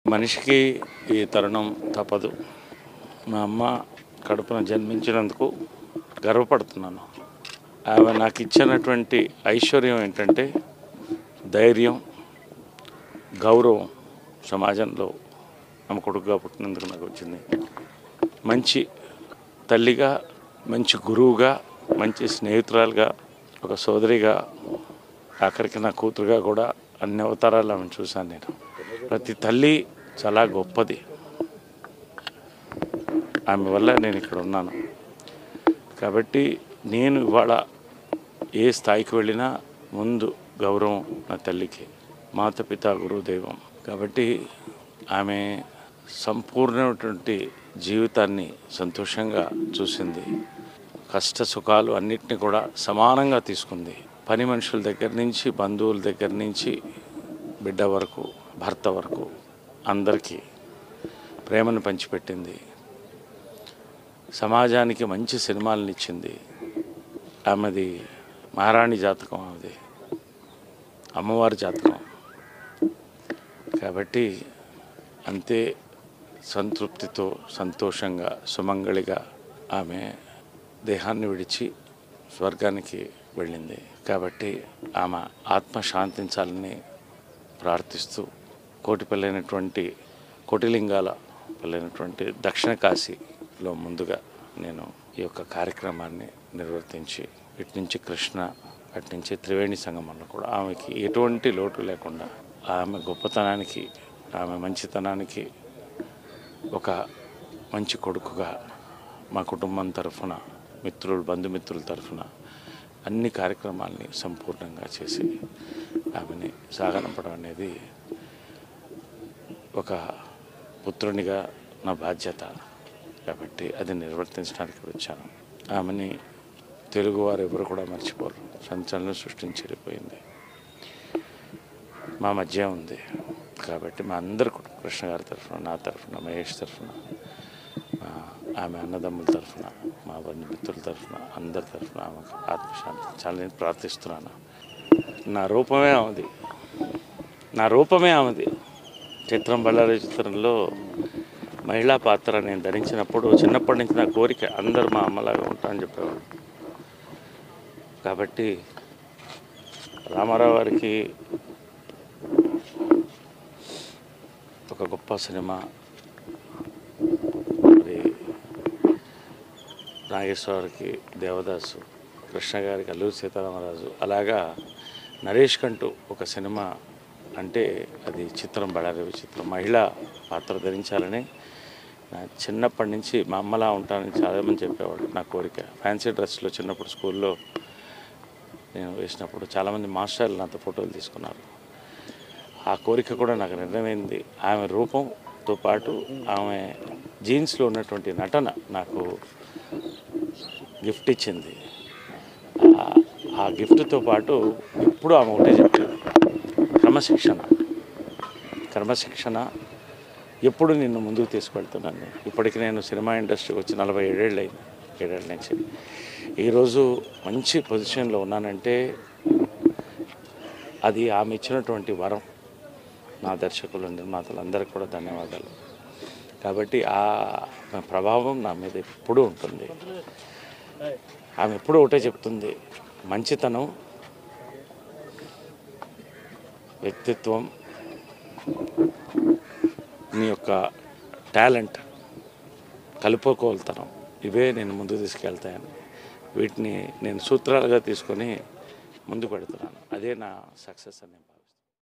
మనిషికి ఈ తరుణం తప్పదు మా అమ్మ కడుపున జన్మించినందుకు గర్వపడుతున్నాను ఆమె నాకు ఇచ్చినటువంటి ఐశ్వర్యం ఏంటంటే ధైర్యం గౌరవం సమాజంలో ఆమె కొడుకుగా పుట్టినందుకు నాకు వచ్చింది మంచి తల్లిగా మంచి గురువుగా మంచి స్నేహితురాలుగా ఒక సోదరిగా ఆఖరికి నా కూతురుగా కూడా అన్ని అవతారాలు ఆమెను చూశాను నేను ప్రతి తల్లి చాలా గొప్పది ఆమె వల్ల నేను ఇక్కడ ఉన్నాను కాబట్టి నేను ఇవాళ ఏ స్థాయికి వెళ్ళినా ముందు గౌరవం నా తల్లికి మాత పిత గురువు దైవం కాబట్టి ఆమె సంపూర్ణమైనటువంటి జీవితాన్ని సంతోషంగా చూసింది కష్ట సుఖాలు అన్నిటిని కూడా సమానంగా తీసుకుంది పని మనుషుల దగ్గర నుంచి బంధువుల దగ్గర నుంచి బిడ్డ వరకు భర్త వరకు అందరికీ ప్రేమను పంచిపెట్టింది సమాజానికి మంచి సినిమాలను ఇచ్చింది ఆమెది మహారాణి జాతకం ఆమెది అమ్మవారి జాతకం కాబట్టి అంతే సంతృప్తితో సంతోషంగా సుమంగళిగా ఆమె దేహాన్ని విడిచి స్వర్గానికి వెళ్ళింది కాబట్టి ఆమె ఆత్మ శాంతించాలని ప్రార్థిస్తూ కోటిపల్లైనటువంటి కోటిలింగాల పల్లైనటువంటి దక్షిణ కాశీలో ముందుగా నేను ఈ యొక్క కార్యక్రమాన్ని నిర్వర్తించి ఇటు నుంచి కృష్ణ అటు నుంచి త్రివేణి సంగమంలో కూడా ఆమెకి ఎటువంటి లోటు లేకుండా ఆమె గొప్పతనానికి ఆమె మంచితనానికి ఒక మంచి కొడుకుగా మా కుటుంబం తరఫున మిత్రులు బంధుమిత్రుల తరఫున అన్ని కార్యక్రమాల్ని సంపూర్ణంగా చేసి ఆమెని సాగనంపడం అనేది ఒక పుత్రునిగా నా బాధ్యత కాబట్టి అది నిర్వర్తించడానికి వచ్చాను ఆమెని తెలుగువారు ఎవరు కూడా మర్చిపోరు సంచలనం సృష్టించి వెళ్ళిపోయింది మా మధ్య ఉంది కాబట్టి మా అందరి కుటుంబ కృష్ణ గారి తరఫున నా తరఫున మహేష్ తరఫున మా ఆమె అన్నదమ్ముల తరఫున మా బంధుమిత్రుల తరఫున అందరి తరఫున ఆమెకు ఆత్మశాంతి చాలా నేను ప్రార్థిస్తున్నాను నా రూపమే ఆమెది నా రూపమే ఆమెది చిత్రం బళ్ళారి చిత్రంలో మహిళా పాత్ర నేను ధరించినప్పుడు చిన్నప్పటి నుంచి నా కోరిక అందరూ మా అమ్మలాగా ఉంటా అని చెప్పేవాడు కాబట్టి రామారావు గారికి ఒక గొప్ప సినిమా మరి నాగేశ్వరకి దేవదాసు కృష్ణ గారికి అల్లూరి సీతారామరాజు అలాగా నరేష్ కంటూ ఒక సినిమా అంటే అది చిత్రం బడారి చిత్రం మహిళా పాత్ర ధరించాలని నా చిన్నప్పటి నుంచి మా అమ్మలా ఉంటానని చాలామంది చెప్పేవాడు నా కోరిక ఫ్యాన్సీ డ్రెస్లో చిన్నప్పుడు స్కూల్లో నేను వేసినప్పుడు చాలామంది మాస్టర్లు నాతో ఫోటోలు తీసుకున్నారు ఆ కోరిక కూడా నాకు నిర్ణయమైంది ఆమె రూపంతో పాటు ఆమె జీన్స్లో ఉన్నటువంటి నటన నాకు గిఫ్ట్ ఇచ్చింది ఆ- ఆ గిఫ్ట్తో పాటు ఇప్పుడు ఆమె ఒకటే చెప్పేది క్రమశిక్షణ క్రమశిక్షణ ఎప్పుడు నిన్ను ముందుకు తీసుకెళ్తున్నాను ఇప్పటికి నేను సినిమా ఇండస్ట్రీకి వచ్చి నలభై ఏడేళ్ళు అయింది ఏడేళ్ళ నుంచి ఈరోజు మంచి పొజిషన్లో ఉన్నానంటే అది ఆమె ఇచ్చినటువంటి వరం నా దర్శకులు నిర్మాతలు అందరికీ కూడా ధన్యవాదాలు కాబట్టి ఆ ఆమె ప్రభావం నా మీద ఎప్పుడూ ఉంటుంది ఆమె ఎప్పుడూ ఒకటే చెప్తుంది మంచితనం వ్యక్తిత్వం నీ యొక్క టాలెంట్ కలుపుకోలుతనం ఇవే నేను ముందుకు తీసుకెళ్తాయని వీటిని నేను సూత్రాలుగా తీసుకొని ముందు పెడుతున్నాను అదే నా సక్సెస్ అని నేను భావిస్తున్నాను.